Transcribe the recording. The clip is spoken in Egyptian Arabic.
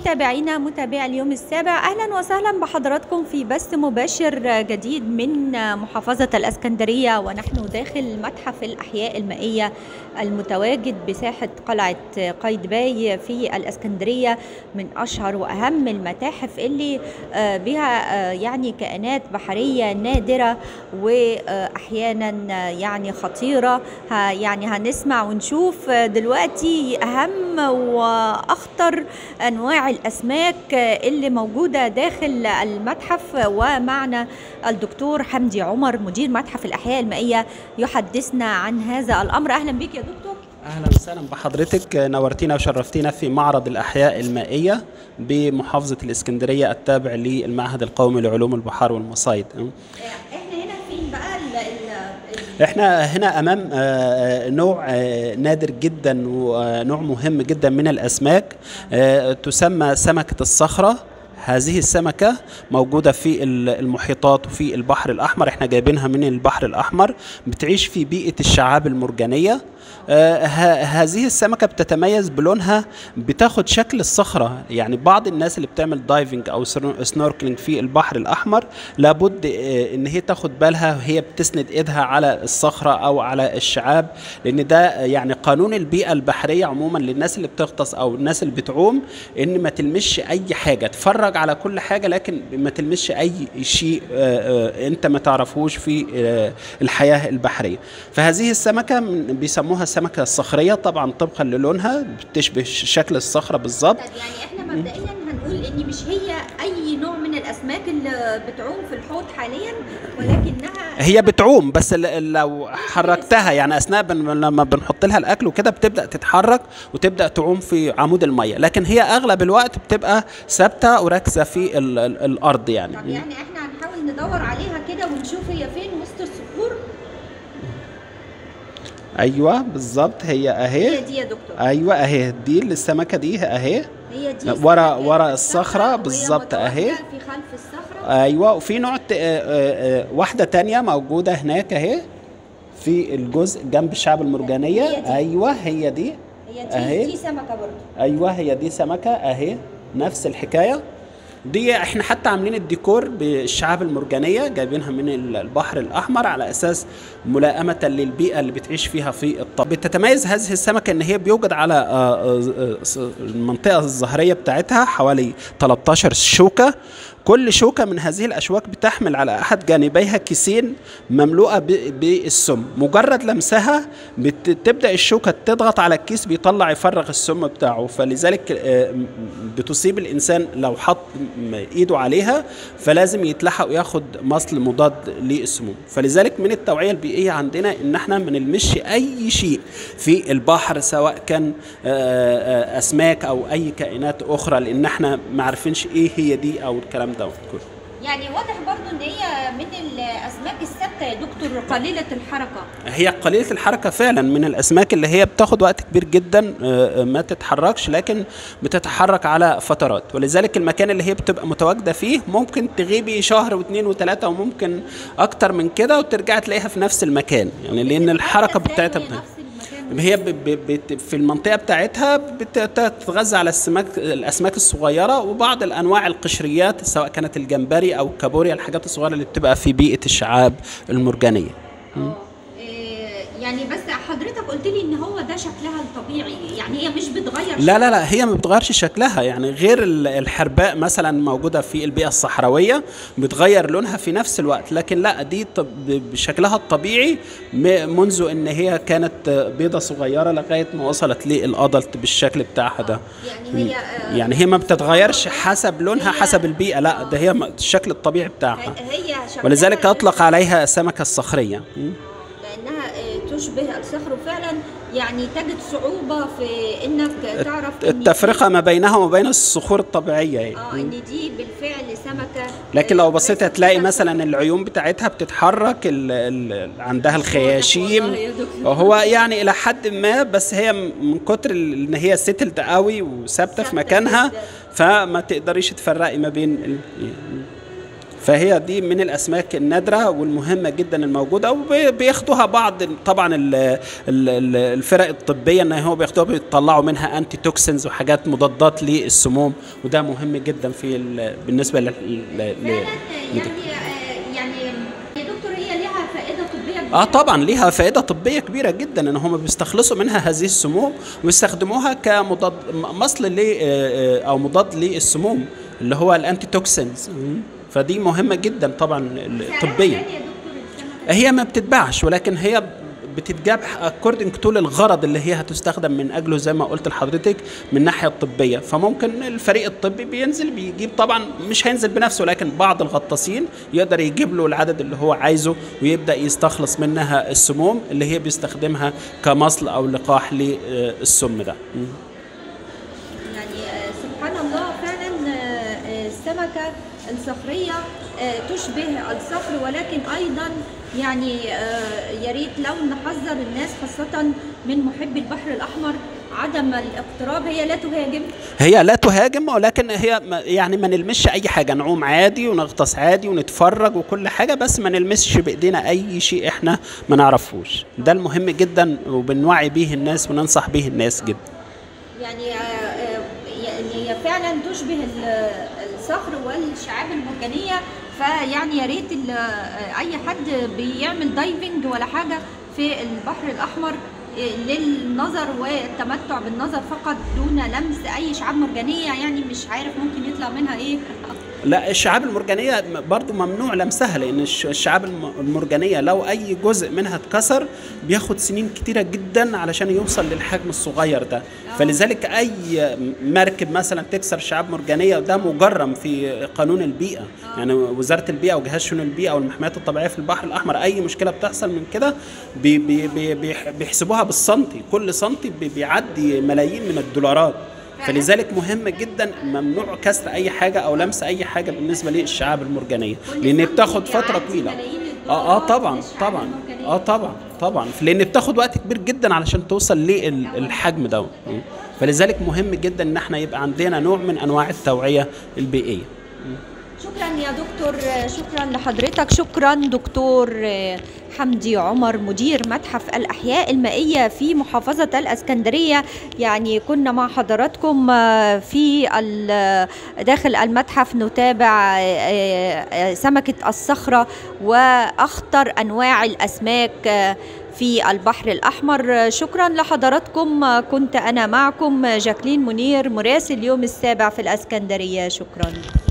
متابعينا متابعي اليوم السابع اهلا وسهلا بحضراتكم في بث مباشر جديد من محافظه الاسكندريه ونحن داخل متحف الاحياء المائيه المتواجد بساحه قلعه قايتباي في الاسكندريه من اشهر واهم المتاحف اللي بها يعني كائنات بحريه نادره واحيانا يعني خطيره يعني هنسمع ونشوف دلوقتي اهم واخطر انواع الاسماك اللي موجوده داخل المتحف ومعنا الدكتور حمدي عمر مدير متحف الاحياء المائيه يحدثنا عن هذا الامر اهلا بك يا دكتور اهلا وسهلا بحضرتك نورتينا وشرفتينا في معرض الاحياء المائيه بمحافظه الاسكندريه التابع للمعهد القومي لعلوم البحار والمصايد احنا هنا فين بقى احنا هنا امام نوع نادر جدا ونوع مهم جدا من الاسماك تسمى سمكه الصخره هذه السمكة موجودة في المحيطات وفي البحر الأحمر احنا جايبينها من البحر الأحمر بتعيش في بيئة الشعاب المرجانية آه هذه السمكة بتتميز بلونها بتاخد شكل الصخرة يعني بعض الناس اللي بتعمل دايفنج أو سنوركلينج في البحر الأحمر لابد آه إن هي تاخد بالها وهي بتسند إيدها على الصخرة أو على الشعاب لأن ده يعني قانون البيئة البحرية عموما للناس اللي بتغطس أو الناس اللي بتعوم إن ما تلمش أي حاجة تفرج على كل حاجة لكن ما تلمسش أي شيء آه أنت ما تعرفوش في الحياة البحرية فهذه السمكة بيسموها السمكة الصخرية طبعا طبقا للونها بتشبه شكل الصخرة بالظبط يعني احنا مبدئيا هنقول ان مش هي اي نوع من الاسماك اللي بتعوم في الحوض حاليا ولكنها هي بتعوم بس لو حركتها يعني اثناء بن لما بنحط لها الاكل وكده بتبدا تتحرك وتبدا تعوم في عمود الميه لكن هي اغلب الوقت بتبقى ثابته وراكزه في ال ال الارض يعني طب يعني احنا هنحاول ندور عليها كده ونشوف هي فين وسط الصخور ايوه بالظبط هي اهي هي دي يا دكتور ايوه اهي دي السمكه دي اهي هي دي ورا ورا الصخره بالظبط اهي في خلف الصخره ايوه وفي نوع واحده تانية موجوده هناك اهي في الجزء جنب الشعب المرجانيه هي دي. ايوه هي دي هي دي أهي. دي سمكه برضه ايوه هي دي سمكه اهي نفس الحكايه دي احنا حتى عاملين الديكور بالشعاب المرجانيه جايبينها من البحر الاحمر على اساس ملائمه للبيئه اللي بتعيش فيها في الطب بتتميز هذه السمكه ان هي بيوجد على المنطقه الظهريه بتاعتها حوالي 13 شوكه كل شوكة من هذه الأشواك بتحمل على أحد جانبيها كيسين مملوءة بالسم مجرد لمسها بتبدأ الشوكة تضغط على الكيس بيطلع يفرغ السم بتاعه فلذلك بتصيب الإنسان لو حط إيده عليها فلازم يتلحق وياخد مصل مضاد للسموم فلذلك من التوعية البيئية عندنا إن احنا ما نلمش أي شيء في البحر سواء كان أسماك أو أي كائنات أخرى لأن احنا ما عارفينش إيه هي دي أو الكلام ده كله يعني واضح برضو ان هي من الاسماك الثابته يا دكتور قليله الحركه هي قليله الحركه فعلا من الاسماك اللي هي بتاخد وقت كبير جدا ما تتحركش لكن بتتحرك على فترات ولذلك المكان اللي هي بتبقى متواجده فيه ممكن تغيبي شهر واثنين وثلاثه وممكن اكتر من كده وترجعي تلاقيها في نفس المكان يعني لان الحركه بتاعتها هي ب ب في المنطقه بتاعتها بتتغذى على السمك الاسماك الصغيره وبعض الانواع القشريات سواء كانت الجمبري او الكابوريا الحاجات الصغيره اللي بتبقى في بيئه الشعاب المرجانيه يعني بس حضرتك قلت لي ان هو ده شكلها الطبيعي يعني هي مش بتغير لا لا لا هي ما بتغيرش شكلها يعني غير الحرباء مثلا موجوده في البيئه الصحراويه بتغير لونها في نفس الوقت لكن لا دي بشكلها الطبيعي منذ ان هي كانت بيضه صغيره لغايه ما وصلت للادلت بالشكل بتاعها ده يعني هي يعني هي ما بتتغيرش حسب لونها حسب البيئه لا ده هي الشكل الطبيعي بتاعها هي ولذلك اطلق عليها سمكه الصخريه لانها تشبه الصخر وفعلا يعني تجد صعوبة في انك تعرف التفرقة ما بينها وما بين الصخور الطبيعية يعني. اه ان دي بالفعل سمكة لكن لو بصيت هتلاقي مثلا العيون بتاعتها بتتحرك ال ال عندها الخياشيم هو يعني الى حد ما بس هي من كتر ان هي سيتلد قوي وثابته في مكانها فما تقدريش تفرقي ما بين ال... فهي دي من الاسماك النادره والمهمه جدا الموجوده وبياخدوها بعض طبعا ال- ال- ال- الفرق الطبيه ان هو بياخدوها بيطلعوا منها انتي توكسينز وحاجات مضادات للسموم وده مهم جدا في ال- بالنسبه لل لل- فعلا لل- يعني يعني يا دكتور هي ليها فائده طبيه كبيرة. اه طبعا ليها فائده طبيه كبيره جدا ان هم بيستخلصوا منها هذه السموم ويستخدموها كمضاد م- مصل ل آه، آه، او مضاد للسموم اللي هو الانتي توكسينز فدي مهمه جدا طبعا ال- سعرها طبيا غالي يا دكتور السمكة. هي ما بتتباعش ولكن هي بتتجاب اكوردنج تو الغرض اللي هي هتستخدم من اجله زي ما قلت لحضرتك من الناحيه الطبيه فممكن الفريق الطبي بينزل بيجيب طبعا مش هينزل بنفسه لكن بعض الغطاسين يقدر يجيب له العدد اللي هو عايزه ويبدا يستخلص منها السموم اللي هي بيستخدمها كمصل او لقاح للسم ده م. يعني آه، سبحان الله فعلا آه، آه، السمكة الصخرية آه، تشبه الصخر ولكن أيضا يعني آه، يا ريت لو نحذر الناس خاصة من محبي البحر الأحمر عدم الاقتراب هي لا تهاجم هي لا تهاجم ولكن هي ما- يعني ما نلمسش اي حاجه نعوم عادي ونغطس عادي ونتفرج وكل حاجه بس ما نلمسش بايدينا اي شيء احنا ما نعرفوش ده المهم جدا وبنوعي بيه الناس وننصح بيه الناس جدا يعني آه، آه، يعني هي فعلا تشبه ال- الصخر والشعاب المرجانيه فيعني يا ريت ال- آه، اي حد بيعمل دايفنج ولا حاجه في البحر الاحمر آه، للنظر والتمتع بالنظر فقط دون لمس اي شعاب مرجانيه يعني مش عارف ممكن يطلع منها ايه لا الشعاب المرجانيه م- برضو ممنوع لمسها لان الش- الشعاب الم- المرجانيه لو اي جزء منها اتكسر بياخد سنين كتيره جدا علشان يوصل للحجم الصغير ده فلذلك اي مركب مثلا تكسر شعاب مرجانيه ده مجرم في قانون البيئه يعني وزاره البيئه وجهاز شؤون البيئه والمحميات الطبيعيه في البحر الاحمر اي مشكله بتحصل من كده بي بي بي بيح- بيحسبوها بالسنتي كل سنتي بي- بيعدي ملايين من الدولارات فلذلك مهم جدا ممنوع كسر اي حاجه او لمس اي حاجه بالنسبه للشعاب المرجانيه كل لان سنتي بتاخد فتره بيعدي طويله ملايين اه اه الدولارات طبعا للشعاب طبعا المرجانية. اه طبعا طبعا لان بتاخد وقت كبير جدا علشان توصل للحجم ده فلذلك مهم جدا ان احنا يبقى عندنا نوع من انواع التوعيه البيئيه شكرا يا دكتور شكرا لحضرتك شكرا دكتور حمدي عمر مدير متحف الأحياء المائية في محافظة الأسكندرية يعني كنا مع حضراتكم في ال- داخل المتحف نتابع سمكة الصخرة وأخطر أنواع الأسماك في البحر الأحمر شكرا لحضراتكم كنت أنا معكم جاكلين منير مراسل يوم السابع في الأسكندرية شكرا